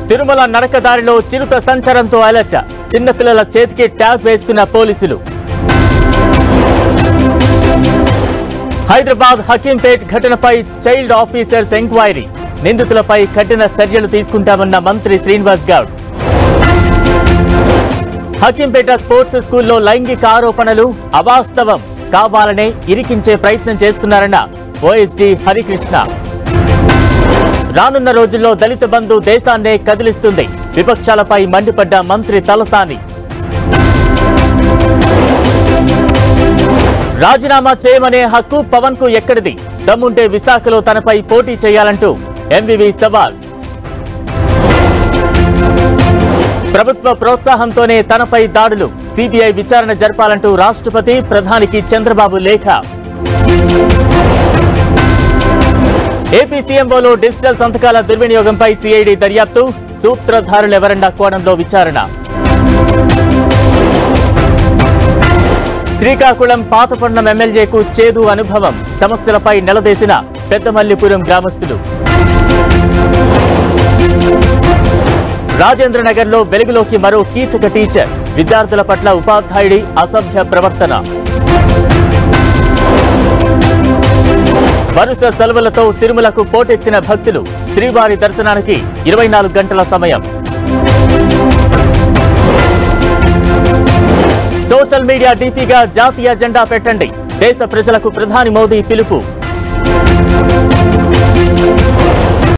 తిరుమల నడకదారిలో చిరుత సంచారంతో alert చిన్నపిల్లల చేతికి tag వేస్తున్న పోలీసులు హైదరాబాద్ హకీంపేట్ ఘటనపై చైల్డ్ ఆఫీసర్స్ ఎంక్వైరీ నిందితులపై కఠిన చర్యలు తీసుకుంటామన్న మంత్రి శ్రీనివాస్ గౌడ్ హకీంపేట స్పోర్ట్స్ స్కూల్లో లైంగిక ఆరోపణలు అవాస్తవం కావాలనే ఇరికించే ప్రయత్నం చేస్తున్నారన్న ఓఎస్డీ హరికృష్ణ రానున్న రోజుల్లో దళిత బంధు దేశాన్నే కదిలిస్తుంది విపక్షాలపై మండిపడ్డ మంత్రి తలసాని రాజీనామా చేయమనే హక్కు పవన్ కు ఎక్కడిది దమ్ముంటే విశాఖలో తనపై పోటీ చేయాలంటూ ఎంవివి సవాల్ ప్రభుత్వ ప్రోత్సాహంతోనే తనపై దాడులు సిబిఐ విచారణ జరపాలంటూ రాష్ట్రపతి ప్రధానికి చంద్రబాబు లేఖ ఏపీ సీఎంఓలో డిజిటల్ సంతకాల దుర్వినియోగంపై సిఐడి దర్యాప్తు సూత్రధారులెవరన్న కోణంలో విచారణ శ్రీకాకుళం పాతపట్నం ఎమ్మెల్యేకు చేదు అనుభవం సమస్యలపై నిలదీసిన పెద్దమల్లిపురం గ్రామస్తులు రాజేంద్ర నగర్ లో వెలుగులోకి మరో కీచక టీచర్ విద్యార్థుల పట్ల ఉపాధ్యాయుడి అసభ్య ప్రవర్తన వరుస సెలవులతో తిరుమలకు పోటెత్తిన భక్తులు శ్రీవారి దర్శనానికి ఇరవై నాలుగు గంటల సమయం సోషల్ మీడియా డీపీగా జాతీయ జెండా పెట్టండి దేశ ప్రజలకు ప్రధాని మోదీ పిలుపు